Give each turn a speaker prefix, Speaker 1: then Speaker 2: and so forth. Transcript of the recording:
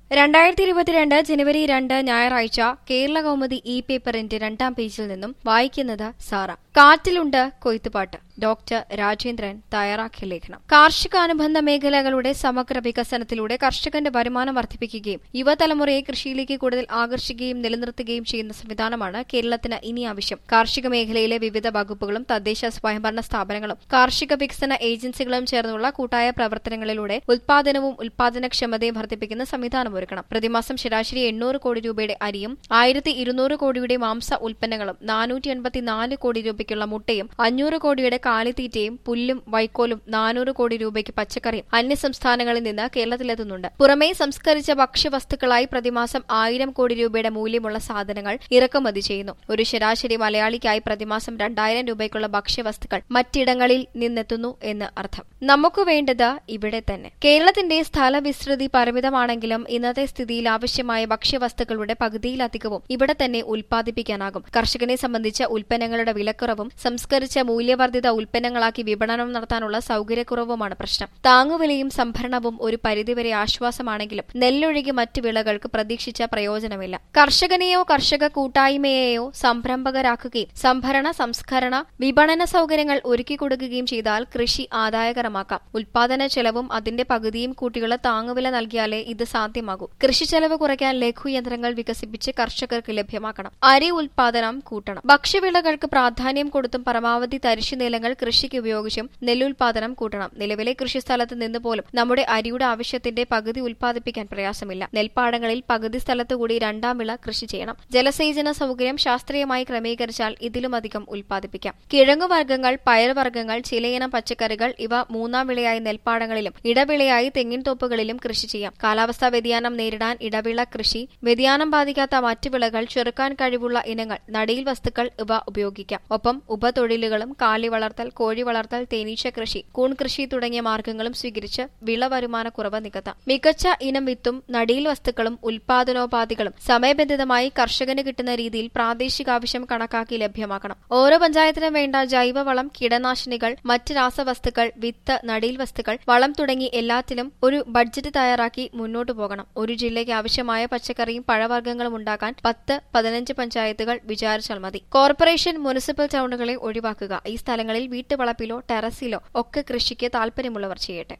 Speaker 1: രണ്ടായിരത്തി ഇരുപത്തിരണ്ട് ജനുവരി രണ്ട് ഞായറാഴ്ച കേരള കൗമുദി ഇ പേപ്പറിന്റെ രണ്ടാം പേജിൽ നിന്നും വായിക്കുന്നത് സാറ കാറ്റിലുണ്ട് കൊയ്ത്തുപാട്ട് ഡോക്ടർ രാജേന്ദ്രൻ തയ്യാറാക്കിയ ലേഖനം കാർഷികാനുബന്ധ മേഖലകളുടെ സമഗ്ര വികസനത്തിലൂടെ കർഷകന്റെ വരുമാനം വർദ്ധിപ്പിക്കുകയും യുവതലമുറയെ കൃഷിയിലേക്ക് കൂടുതൽ ആകർഷിക്കുകയും നിലനിർത്തുകയും ചെയ്യുന്ന സംവിധാനമാണ് കേരളത്തിന് ഇനി ആവശ്യം കാർഷിക മേഖലയിലെ വിവിധ വകുപ്പുകളും തദ്ദേശ സ്വയംഭരണ സ്ഥാപനങ്ങളും കാർഷിക വികസന ഏജൻസികളും ചേർന്നുള്ള കൂട്ടായ പ്രവർത്തനങ്ങളിലൂടെ ഉൽപാദനവും ഉൽപാദനക്ഷമതയും വർദ്ധിപ്പിക്കുന്ന സംവിധാനം ഒരുക്കണം പ്രതിമാസം ശരാശരി എണ്ണൂറ് കോടി രൂപയുടെ അരിയും ആയിരത്തി ഇരുന്നൂറ് കോടിയുടെ മാംസ ഉൽപ്പന്നങ്ങളും നാനൂറ്റി എൺപത്തിനാല് കോടി രൂപയ്ക്കുള്ള മുട്ടയും അഞ്ഞൂറ് കോടിയുടെ കാലിത്തീറ്റയും പുല്ലും വൈക്കോലും നാനൂറ് കോടി രൂപയ്ക്ക് പച്ചക്കറിയും അന്യസംസ്ഥാനങ്ങളിൽ നിന്ന് കേരളത്തിലെത്തുന്നുണ്ട് പുറമെ സംസ്കരിച്ച ഭക്ഷ്യവസ്തുക്കളായി പ്രതിമാസം ആയിരം കോടി രൂപയുടെ മൂല്യമുള്ള സാധനങ്ങൾ ഇറക്കുമതി ചെയ്യുന്നു ഒരു ശരാശരി മലയാളിക്കായി പ്രതിമാസം രണ്ടായിരം രൂപയ്ക്കുള്ള ഭക്ഷ്യവസ്തുക്കൾ മറ്റിടങ്ങളിൽ നിന്നെത്തുന്നു എന്ന് അർത്ഥം നമുക്ക് വേണ്ടത് ഇവിടെ തന്നെ കേരളത്തിന്റെ സ്ഥലവിസ്തൃതി പരിമിതമാണെങ്കിലും ഇന്നത്തെ സ്ഥിതിയിൽ ആവശ്യമായ ഭക്ഷ്യവസ്തുക്കളുടെ പകുതിയിലധികവും ഇവിടെ തന്നെ ഉൽപ്പാദിപ്പിക്കാനാകും കർഷകനെ സംബന്ധിച്ച് ഉൽപ്പന്നങ്ങളുടെ വിലക്കുറവും സംസ്കരിച്ച മൂല്യവർദ്ധിത ഉൽപ്പന്നങ്ങളാക്കി വിപണനം നടത്താനുള്ള സൌകര്യക്കുറവുമാണ് പ്രശ്നം താങ്ങുവിലയും സംഭരണവും ഒരു പരിധിവരെ ആശ്വാസമാണെങ്കിലും നെല്ലൊഴികെ മറ്റു വിളകൾക്ക് പ്രതീക്ഷിച്ച പ്രയോജനമില്ല കർഷകനെയോ കർഷക കൂട്ടായ്മയെയോ സംരംഭകരാക്കുകയും സംഭരണ സംസ്കരണ വിപണന സൌകര്യങ്ങൾ ഒരുക്കി കൊടുക്കുകയും ചെയ്താൽ കൃഷി ആദായകരമാക്കാം ഉൽപാദന ചെലവും അതിന്റെ പകുതിയും കൂട്ടിയുള്ള താങ്ങുവില നൽകിയാലേ ഇത് സാധ്യമാകൂ കൃഷി ചെലവ് കുറയ്ക്കാൻ ലഘുയന്ത്രങ്ങൾ വികസിപ്പിച്ച് കർഷകർക്ക് ലഭ്യമാക്കണം അരി ഉൽപാദനം കൂട്ടണം ഭക്ഷ്യവിളകൾക്ക് പ്രാധാന്യം കൊടുത്തും പരമാവധി തരിശു നിലങ്ങൾ കൃഷിക്ക് ഉപയോഗിച്ചും നെല്ലുൽപാദനം കൂട്ടണം നിലവിലെ കൃഷിസ്ഥലത്ത് നിന്ന് പോലും നമ്മുടെ അരിയുടെ ആവശ്യത്തിന്റെ പകുതി ഉൽപ്പാദിപ്പിക്കാൻ പ്രയാസമില്ല നെൽപ്പാടങ്ങളിൽ പകുതി സ്ഥലത്തുകൂടി രണ്ടാം വിള കൃഷി ചെയ്യണം ജലസേചന സൌകര്യം ശാസ്ത്രീയമായി ക്രമീകരിച്ചാൽ ഇതിലുമധികം ഉൽപ്പാദിപ്പിക്കാം കിഴങ്ങുവർഗ്ഗങ്ങൾ പയർവർഗ്ഗങ്ങൾ ചിലയിനം പച്ചക്കറികൾ ഇവ മൂന്നാം വിളയായി നെൽപ്പാടങ്ങളിലും ഇടവിളയായി തെങ്ങിൻ തോപ്പുകളിലും കൃഷി ചെയ്യാം കാലാവസ്ഥാ വ്യതിയാനം നേരിടാൻ ഇടവിള കൃഷി വ്യതിയാനം ബാധിക്കാത്ത മറ്റു വിളകൾ ചെറുക്കാൻ കഴിവുള്ള ഇനങ്ങൾ നടീൽ വസ്തുക്കൾ ഇവ ഉപയോഗിക്കാം ഒപ്പം ഉപതൊഴിലുകളും കാലി വളർത്തൽ കോഴി വളർത്തൽ തേനീച്ച കൃഷി കൂൺ കൃഷി തുടങ്ങിയ മാർഗങ്ങളും സ്വീകരിച്ച് വിള വരുമാനക്കുറവ് നികത്താം മികച്ച ഇനം വിത്തും നടീൽ വസ്തുക്കളും ഉൽപാദനോപാധികളും സമയബന്ധിതമായി കർഷകന് കിട്ടുന്ന രീതിയിൽ പ്രാദേശികാവശ്യം കണക്കാക്കി ലഭ്യമാക്കണം ഓരോ പഞ്ചായത്തിനും വേണ്ട ജൈവവളം കീടനാശിനികൾ മറ്റ് രാസവസ്തുക്കൾ വിത്ത് നടീൽ വസ്തുക്കൾ വളം തുടങ്ങി എല്ലാത്തിലും ഒരു ബഡ്ജറ്റ് തയ്യാറാക്കി മുന്നോട്ടു പോകണം ഒരു ജില്ലയ്ക്ക് ആവശ്യമായ പച്ചക്കറിയും പഴവർഗ്ഗങ്ങളും ഉണ്ടാക്കാൻ പത്ത് പതിനഞ്ച് പഞ്ചായത്തുകൾ വിചാരിച്ചാൽ മതി കോർപ്പറേഷൻ മുനിസിപ്പൽ ടൗണുകളെ ഒഴിവാക്കുക ഈ സ്ഥലങ്ങളിൽ വീട്ടുവളപ്പിലോ ടെറസിലോ ഒക്കെ കൃഷിക്ക് താൽപര്യമുള്ളവർ ചെയ്യട്ടെ